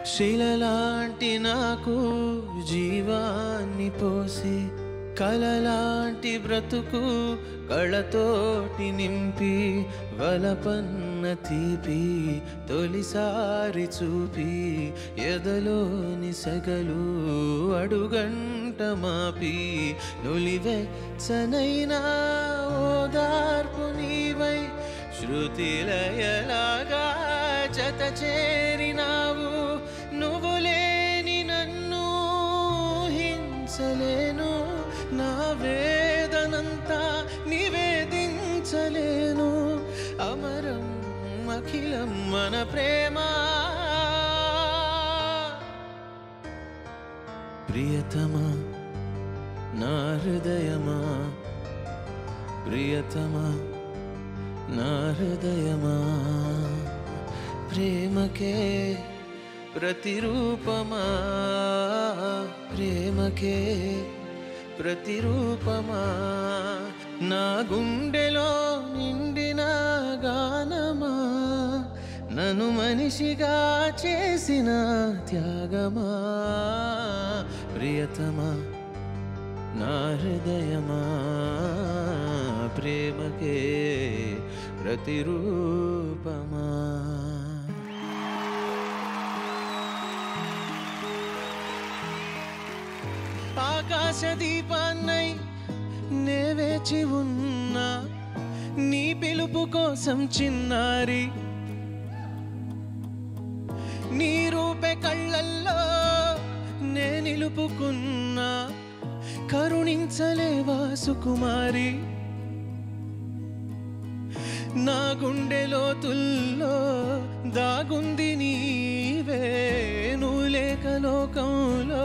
శిలలాంటి నాకు జీవాన్ని పోసి కలలాంటి బ్రతుకు కళతోటి నింపి వలపన్న తీపి తొలిసారి చూపి ఎదలోని సగలు అడుగంట మాపి నులివెచ్చనైనా ఓదార్పు నీవై శృతిలయలాగా జత చేరినావు నువ్వు లేని నన్ను హింసలేను నా వేదనంతా నివేదించలేను అమరం అఖిలం మన ప్రేమ ప్రియతమా నా హృదయమా ప్రియతమా నా హృదయమా ప్రేమకే ప్రతిరూపమా ప్రేమకే ప్రతిరూపమా నా గుండెలో నిండిన గానమా నన్ను మనిషిగా చేసిన త్యాగమా ప్రియతమా నా హృదయమా ప్రేమకే ప్రతిరూపమా ఆకాశ దీపాన్నై నే వేచి ఉన్నా నీ పిలుపు కోసం చిన్నారి నీ రూపే కళ్ళల్లో నే నిలుపుకున్నా కరుణించలేవా సుకుమారి నా గుండె లోతుల్లో దాగుంది నీవే నువ్వు లేక లోకంలో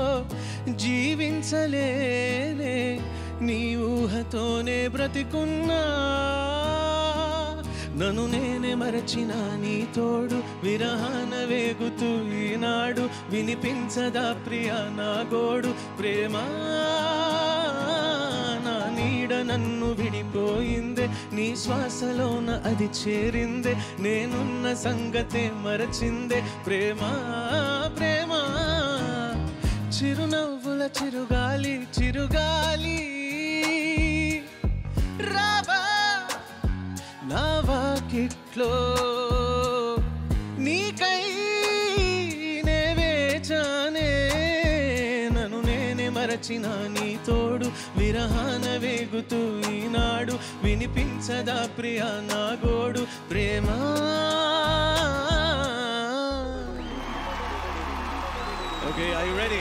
జీవించలేనే నీ ఊహతోనే బ్రతికున్నా నన్ను నేనే మరచిన నీ తోడు విరహాన వేగుతూ ఈనాడు వినిపించదా ప్రియా నా గోడు ప్రేమా నా నీడ నన్ను విడిపోయిందే నీ శ్వాసలోన అది చేరిందే నేనున్న సంగతే మరచిందే ప్రేమా ప్రేమా చిరునవ్వుల చిరుగాలి చిరుగాలి రావా నా వాకిట్లో నీకై నే వేచానే నన్ను నేనే మరచిన నీ తోడు విరహాన వేగుతూ ఈనాడు వినిపించదా ప్రియా నా గోడు ప్రేమా ఓకే ఐ రెడీ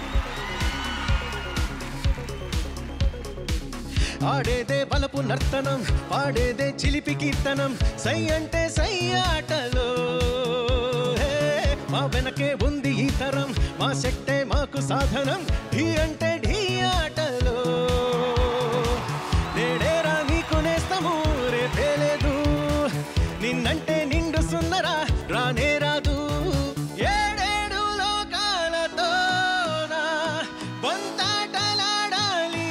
ఆడేదే బలపు నర్తనం పాడేదే చిలిపి కీర్తనం సై అంటే సై ఆటలో హే, మా వెనకే ఉంది ఈ తరం మా శక్తే మాకు సాధనం ఢీ అంటే ఢీ ఆటలో నేడేరా నీకు నేస్తము రేపే లేదు నిన్నంటే నిండు సుందరా రానే రాదు ఏడేడు లోకాలతో నా వంతాటలాడాలి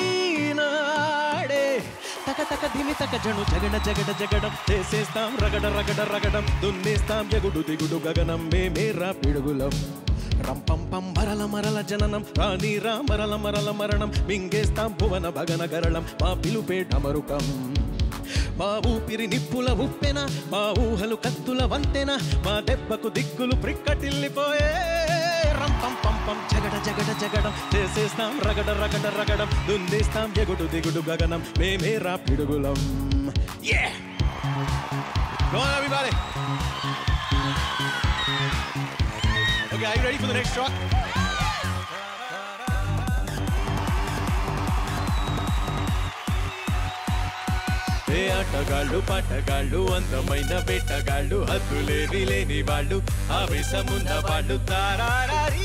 నాడే తక తక దిమి తక జను జగడ జగడ జగడం చేసేస్తాం రగడ రగడ రగడం దున్నేస్తాం ఎగుడు దిగుడు గగనం మేమేరా పిడుగులం రంపం పం మరల మరల జననం రాణి రా మరల మరల మరణం మింగేస్తాం భువన భగన గరళం మా పిలుపే డమరుకం మా ఊపిరి నిప్పుల ఉప్పెన మా ఊహలు కత్తుల వంతెన మా దెబ్బకు దిక్కులు ప్రిక్కటిల్లిపోయే రంపం పంపం జగడ జగడ జగడం చేసేస్తాం రగడ రగడ రగడం దుందేస్తాం ఎగుడు దిగుడు గగనం మేమే రా పిడుగులం Yeah! Go on, everybody. Okay, are you ready for the next track? ఏ ఆటగాళ్ళు పాటగాళ్ళు అందమైన వేటగాళ్ళు హద్దులేని లేని వాళ్ళు ఆవేశమున్న వాళ్ళు తారారీ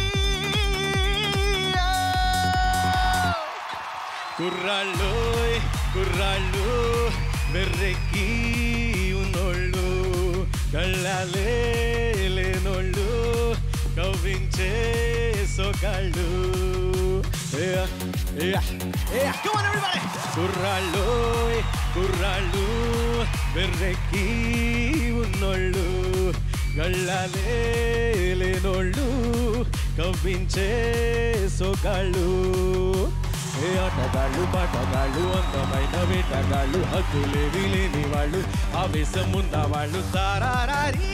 కుర్రాళ్ళు కుర్రాళ్ళు వెర్రెక్కి ఉన్నోళ్ళు కళ్ళాలే లేనోళ్ళు కవ్వించే సొగాళ్ళు Yeah, yeah, yeah. Come on, everybody. కుర్రాళ్ళు కుర్రాళ్ళు వెర్రెక్కి ఉన్నోళ్ళు గళ్ళాలే లేనోళ్ళు కవ్వించే సొగాళ్ళు ఏ ఆటగాళ్ళు పాటగాళ్ళు అందమైన వేటగాళ్ళు హద్దులేవి లేని వాళ్ళు ఆవేశం ఉన్న వాళ్ళు తారారీ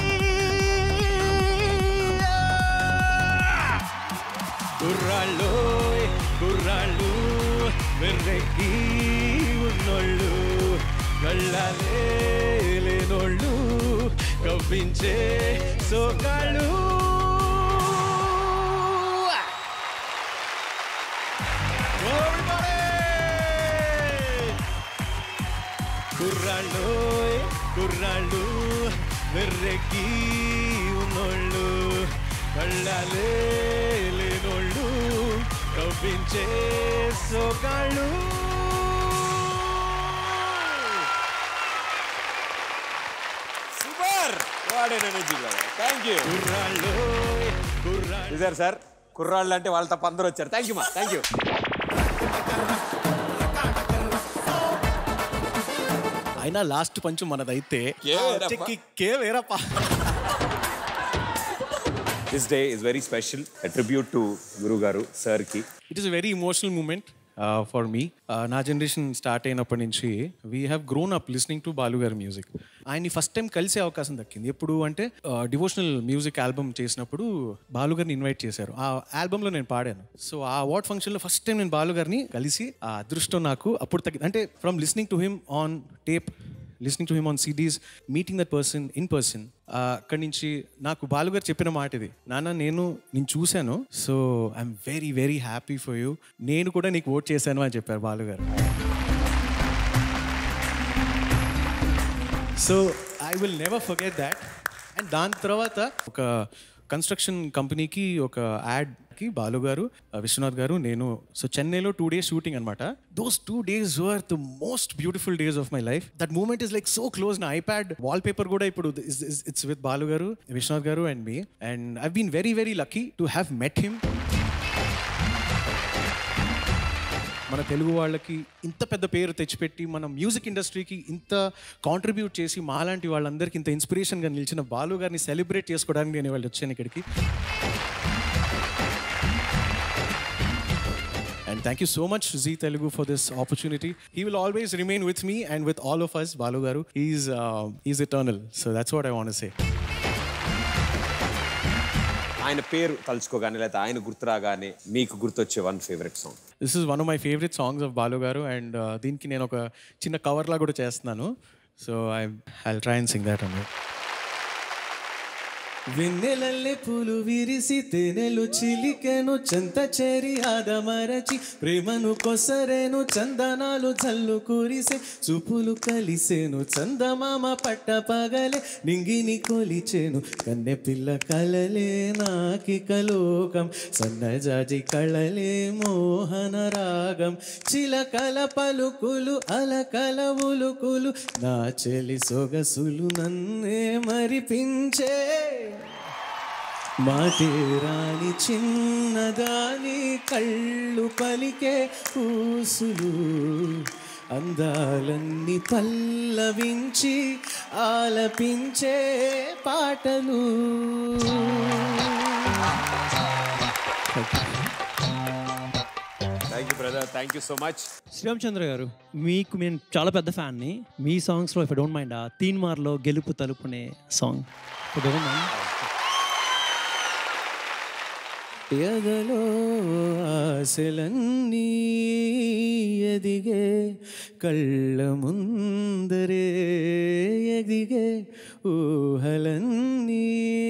కుర్రాళ్ళు కుర్రాళ్ళు వెర్రెక్కి ఉన్నోళ్ళు కళ్ళాలే లేనోళ్ళు కవ్వించే సోకాళ్ళు కుర్రాళ్ళు కుర్రాళ్ళు వెర్రెక్కి ఉన్నోళ్ళు కళ్ళాలే లేనోళ్ళు కవ్వించే సోకాళ్ళు సూపర్ వాడే ఎనర్జీ థ్యాంక్ యూ కుర్రాళ్ళు కుర్రాళ్ళు చూసారు సార్ కుర్రాళ్ళు అంటే వాళ్ళ తప్ప అందరూ వచ్చారు థ్యాంక్ యూ మా థ్యాంక్ యూ అయినా లాస్ట్ పంచు మనదైతే కే వేరప్ప. చెక్కి కే వేరప్ప this day is very special tribute to గురువు గారు సార్కి it is very emotional moment for me నా జనరేషన్ స్టార్ట్ అయినప్పటి నుంచి we have grown up listening to Balu గారి మ్యూజిక్ ఆయన్ని ఫస్ట్ టైం కలిసే అవకాశం దక్కింది ఎప్పుడు అంటే డివోషనల్ మ్యూజిక్ ఆల్బమ్ చేసినప్పుడు బాలు గారిని ఇన్వైట్ చేశారు ఆ ఆల్బమ్లో నేను పాడాను సో ఆ అవార్డ్ ఫంక్షన్లో ఫస్ట్ టైం నేను బాలు గారిని కలిసి ఆ అదృష్టం నాకు అప్పుడు తగ్గింది అంటే from listening to him on tape listening to him on CDs meeting that person in person అక్కడి నుంచి నాకు బాలుగారు చెప్పిన మాట ఇది నాన్న నేను నేను చూశాను so I'm very very happy for you నేను కూడా నీకు ఓట్ చేశాను అని చెప్పారు బాలుగారు so I will never forget that and దాని తర్వాత ఒక కన్స్ట్రక్షన్ కంపెనీకి ఒక యాడ్కి బాలు గారు ఆ, విశ్వనాథ్ గారు నేను సో చెన్నైలో టూ డేస్ షూటింగ్ అనమాట those two days were the most beautiful days of my life that moment is like so close నా ఐప్యాడ్ వాల్ పేపర్ కూడా ఇప్పుడు it's with Balu garu Viswanath garu and me and I been very very lucky to have met him మన తెలుగు వాళ్ళకి ఇంత పెద్ద పేరు తెచ్చిపెట్టి మన music ఇండస్ట్రీకి ఇంత కాంట్రిబ్యూట్ చేసి మాలాంటి వాళ్ళందరికీ ఇంత ఇన్స్పిరేషన్గా నిలిచిన బాలు గారిని సెలబ్రేట్ చేసుకోవడానికి నేను వాళ్ళు వచ్చాను ఇక్కడికి and thank you so much Zee Telugu for this opportunity he will always remain with me and with all of us Balu garu is is eternal so that's what I want say ఆయన పేరు తలుచుకోగానే లేకపోతే ఆయన గుర్తురాగానే మీకు గుర్తొచ్చే one favourite song this is one of my favourite songs of Balu garu and దీనికి నేను ఒక చిన్న కవర్లా కూడా చేస్తున్నాను so I I try and Singh that అండి వెన్నెలల్లె పూలు విరిసి తేనెలు చిలికెను చెంత చేరి ఆదమరచి ప్రేమను కొసరేను చందనాలు జల్లు కురిసే చూపులు కలిసేను చందమామ పట్ట పగలే నింగిని కొలిచేను కన్నె పిల్ల కలలే నాకిక లోకం సన్నజాజి కళలే మోహన రాగం చిలకల పలుకులు అలకల ఉలుకులు నా చెలి సొగసులు నన్నే మరిపించే మాటే రాని చిన్నదాని కళ్ళు పలికే ఊసులు అందాలన్నీ పల్లవించి ఆలపించే పాటలు thank you brother thank you so much Sreeramachandra garu మీకు నేను చాలా పెద్ద ఫ్యాన్ని మీ సాంగ్స్లో ఇఫ్ డోంట్ మైండ్ ఆ తీన్మార్లో గెలుపు తలుపునే సాంగ్ డోంట్ మైండ్ ఎదలో ఆశలన్నీ ఎదిగే కళ్ళ ముందరే ఎదిగే ఊహలన్నీ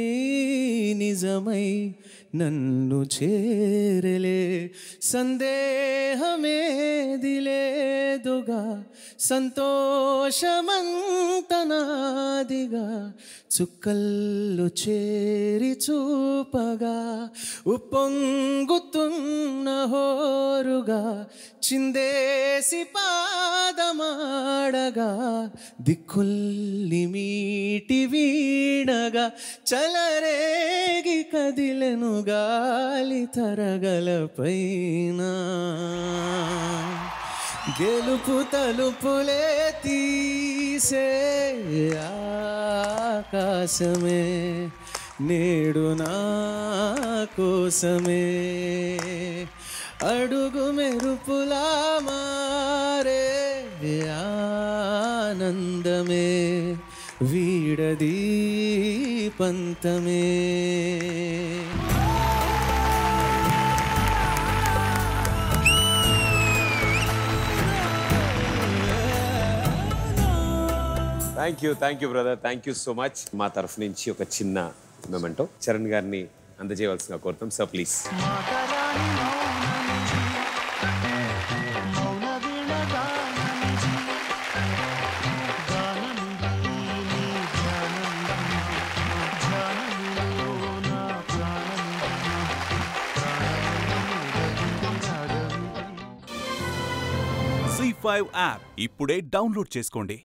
నిజమై నన్ను చేరలే సందేహమేది లేదుగా సంతోషమంతనాదిగా చుక్కల్లో చేరి చూపగా ఉప్పొంగుతున్న హోరుగా చిందేసి పాదమాడగా దిక్కుల్లి మీటి వీడగా చలరేగి కదిలెను గాలి తరగల పైన గెలుపు తలుపులే తీసే ఆకాశమే నేడు నా కోసమే అడుగు మెరుపులా మారే ఆనందమే వీడదీ పంతమే thank you thank you brother thank you so much మా తరఫు నుంచి ఒక చిన్న మెమెంటో చరణ్ గారిని అందజేయవలసిందిగా కోరుతాం sir please Zee five app ఇప్పుడే డౌన్లోడ్ చేసుకోండి